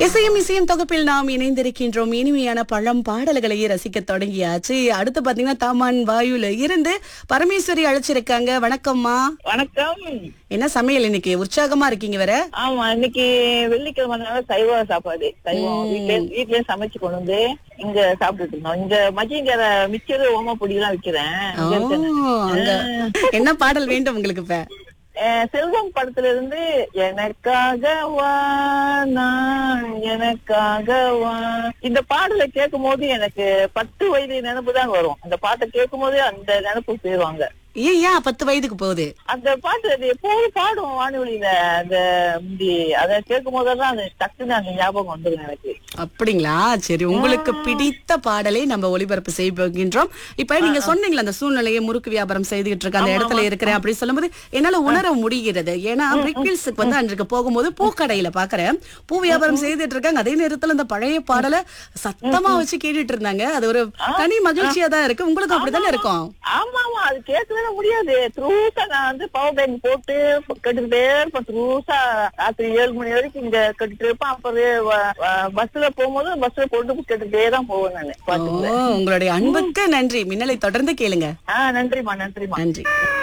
இசையும் இசையும் தொகுப்பில் நாம் இணைந்திருக்கின்றோம் இனிமையான பழம் பாடல்களை ரசிக்க தொடங்கியாச்சு அடுத்து பாத்தீங்கன்னா தாமான் வாயுல இருந்து பரமேஸ்வரி அழைச்சிருக்காங்க வணக்கம்மா வணக்கம் என்ன சமையல் இன்னைக்கு உற்சாகமா இருக்கீங்க வேற ஆமா இன்னைக்கு வெள்ளிக்கிழமைனால சைவ சாப்பாடு சைவம் வீட்லயே வீட்லயே சமைச்சு கொண்டு வந்து இங்க சாப்பிட்டுட்டு இருந்தோம் இங்க மதியங்கர மிச்சர் ஓம பொடி எல்லாம் விக்கிறேன் ஓ, இங்க இருக்கேன். அங்க என்ன பாடல் வேண்டும் உங்களுக்கு இப்ப அஹ் செல்வம் படத்துல இருந்து எனக்காக வா நான் எனக்காக வா இந்த பாடலை கேட்கும் போது எனக்கு பத்து வயது நினைப்பு தான் வரும் அந்த பாட்டை கேட்கும் போது அந்த நினைப்பு போயிருவாங்க ஏன் ஏன் பத்து வயதுக்கு போகுது அந்த பாட்டு அது எப்போதும் பாடும் வானொலியில அந்த முந்தி அதை கேட்கும் போதெல்லாம் அது டக்குன்னு அந்த ஞாபகம் வந்துடும் எனக்கு அப்படிங்களா சரி உங்களுக்கு பிடித்த பாடலை நம்ம ஒளிபரப்பு செய்ய போகின்றோம் இப்ப நீங்க சொன்னீங்களா அந்த சூழ்நிலையை முறுக்கு வியாபாரம் செய்துகிட்டு இருக்க அந்த இடத்துல இருக்கிறேன் அப்படி சொல்லும்போது என்னால உணர முடிகிறது ஏன்னா பிரிக்வில்ஸுக்கு வந்து அன்றைக்கு போகும்போது பூக்கடையில பாக்குறேன் பூ வியாபாரம் செய்துட்டு இருக்காங்க அதே நேரத்துல இந்த பழைய பாடலை சத்தமா வச்சு கேட்டுட்டு இருந்தாங்க அது ஒரு தனி மகிழ்ச்சியா தான் இருக்கு உங்களுக்கு அப்படித்தானே இருக்கும் ஆமா ஆமா அது கேட்கவே முடியாது த்ரூசா நான் வந்து பவர் பேங்க் போட்டு கேட்டுக்கிட்டே இருப்பேன் த்ரூசா ராத்திரி ஏழு மணி வரைக்கும் இங்க கேட்டுட்டு இருப்பேன் அப்புறம் பஸ்ல போகும்போது பஸ்ல போட்டு கேட்டுக்கிட்டே தான் போவேன் நானு ஓ பாத்துக்கிறேன் உங்களுடைய அன்புக்கு நன்றி மின்னலை தொடர்ந்து கேளுங்க ஆஹ் நன்றிமா நன்றிமா நன்றி